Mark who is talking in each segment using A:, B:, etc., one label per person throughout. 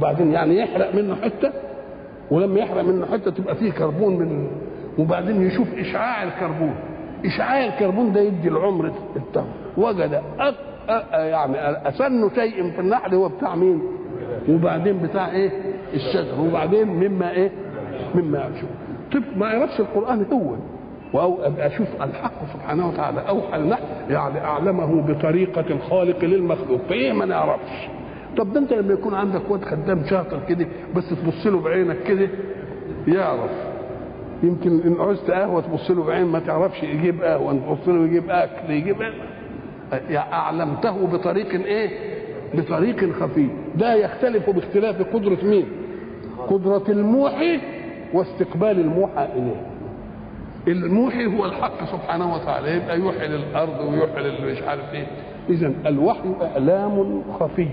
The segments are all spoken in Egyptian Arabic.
A: وبعدين يعني يحرق منه حته ولما يحرق منه حته تبقى فيه كربون من وبعدين يشوف اشعاع الكربون اشعاع الكربون ده يدي العمر التام وجد أك... أ... يعني اسن شيء في النحل هو بتاع مين وبعدين بتاع ايه الشجر وبعدين مما ايه مما يعرشون طب ما يعرفش القران هو او اشوف الحق سبحانه وتعالى اوحى النحل يعني اعلمه بطريقه الخالق للمخلوق فايه ما نعرفش طب ده انت لما يكون عندك واد خدام شاطر كده بس تبص له بعينك كده يعرف يمكن ان عوزت قهوه تبص له بعين ما تعرفش يجيب قهوه تبص له يجيب اكل يجيب يعني اعلمته بطريق ايه؟ بطريق خفي ده يختلف باختلاف قدره مين؟ قدره الموحي واستقبال الموحى اليه الموحي هو الحق سبحانه وتعالى يبقى يوحي للارض ويوحي للي مش عارف ايه اذا الوحي اعلام خفي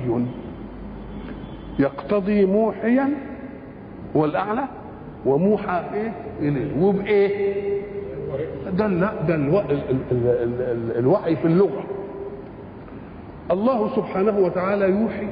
A: يقتضي موحيا هو الاعلى وموحى ايه اليه وبايه ده لا ده الو... ال... ال... ال... ال... ال... الوحي في اللغه الله سبحانه وتعالى يوحي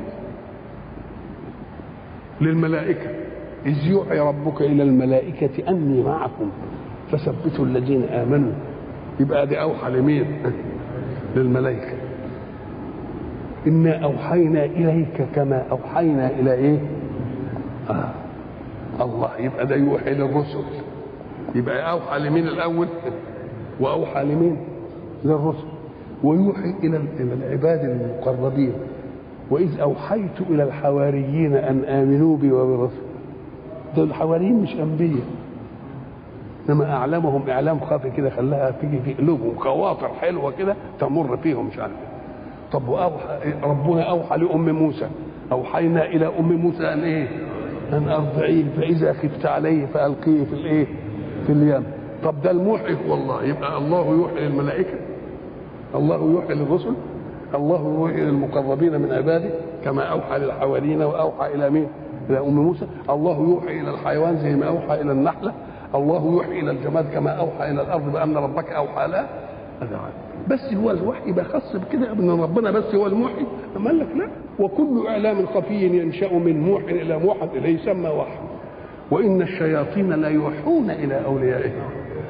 A: للملائكه اذ يوحي ربك الى الملائكه اني معكم فثبتوا الذين امنوا يبقى دي اوحى لمين للملائكه انا اوحينا اليك كما اوحينا الى ايه آه. الله يبقى ده يوحي للرسل يبقى اوحى لمين الاول واوحى لمين للرسل ويوحي الى الى العباد المقربين واذ اوحيت الى الحواريين ان امنوا بي وبرسول دول الحواريين مش انبياء انما اعلامهم اعلام خافي كده خلاها تيجي في قلوبهم خواطر حلوه كده تمر فيهم مش عارف طب واوحى ربنا اوحى لام موسى اوحينا الى ام موسى ان ايه؟ ان ارضعيه فاذا خفت عليه فالقيه في الايه؟ في اليم طب ده الموحي هو الله يبقى الله يوحي للملائكه الله يوحي للرسل الله يوحي للمقربين من عباده كما اوحى للحواريين واوحى الى مين؟ الى ام موسى الله يوحي الى الحيوان زي ما اوحى الى النحله الله يوحي الى الجماد كما اوحى الى الارض بان ربك اوحى لها هذا بس هو الوحي يبقى خاص بكده ان ربنا بس هو الموحي اما قال لك لا وكل اعلام خفي ينشا من موح الى موحى اليه يسمى وحي وان الشياطين لا يوحون الى اوليائهم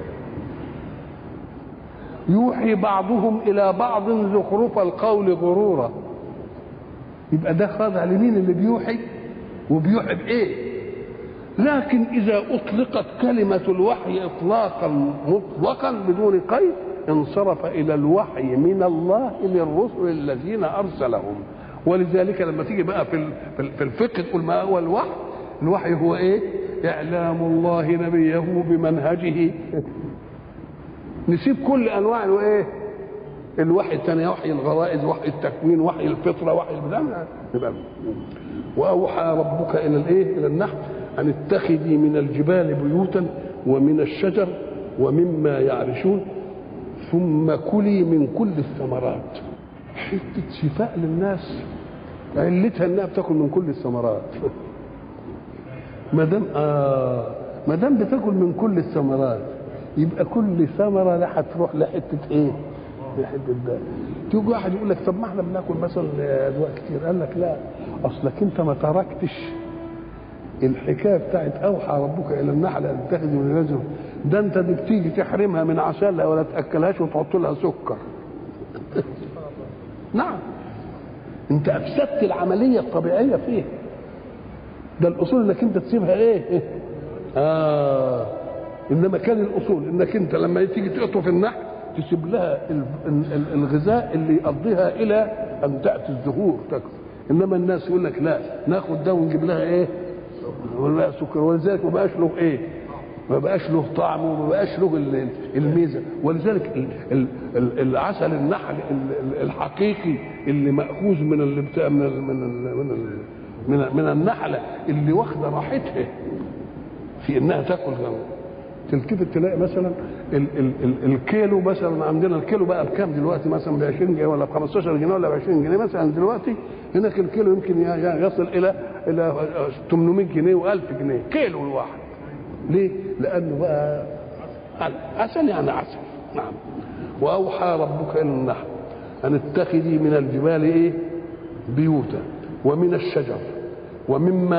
A: يوحي بعضهم الى بعض زخرف القول غرورا يبقى ده خاضع لمين اللي بيوحي وبيوحي بايه لكن اذا اطلقت كلمه الوحي اطلاقا مطلقا بدون قيد انصرف الى الوحي من الله للرسل الذين ارسلهم ولذلك لما تيجي بقى في في الفقه تقول ما هو الوحي الوحي هو ايه اعلام الله نبيه بمنهجه نسيب كل انواع الايه الوحي الثاني وحي الغرائز وحي التكوين وحي الفطره وحي البدع يبقى واوحى ربك الى الايه الى النحل ان اتخذي من الجبال بيوتا ومن الشجر ومما يعرشون ثم كلي من كل الثمرات حته شفاء للناس علتها انها بتاكل من كل الثمرات ما دام آه ما دام بتاكل من كل الثمرات يبقى كل ثمره لا هتروح لحته ايه؟ لحته ده تيجي واحد يقول لك طب ما احنا بناكل مثلا ادواء كتير قال لك لا اصلك انت ما تركتش الحكايه بتاعت اوحى ربك الى النحل ان تتخذ من رجل ده انت دي بتيجي تحرمها من عسلها ولا تاكلهاش وتحط لها سكر نعم انت افسدت العمليه الطبيعيه فيه ده الاصول انك انت تسيبها ايه, إيه؟ اه انما كان الاصول انك انت لما تيجي تقطف النحل تسيب لها الغذاء اللي يقضيها الى ان تاتي الزهور تكثر انما الناس يقول لك لا ناخد ده ونجيب لها ايه ولا سكر ولذلك ما بقاش له ايه ما بقاش له طعم وما بقاش له الميزه ولذلك العسل النحل الحقيقي اللي ماخوذ من اللي بتاع من ال من ال من ال من, من النحله اللي واخده راحتها في انها تاكل تلتفت تلاقي مثلا ال ال ال الكيلو مثلا عندنا الكيلو بقى بكام دلوقتي مثلا ب 20 جنيه ولا ب 15 جنيه ولا ب 20 جنيه مثلا دلوقتي هناك الكيلو يمكن يصل الى الى 800 جنيه و1000 جنيه كيلو الواحد ليه؟ لانه بقى عسل يعني عسل نعم واوحى ربك الى النحل ان اتخذي من الجبال ايه؟ بيوتا ومن الشجر ومما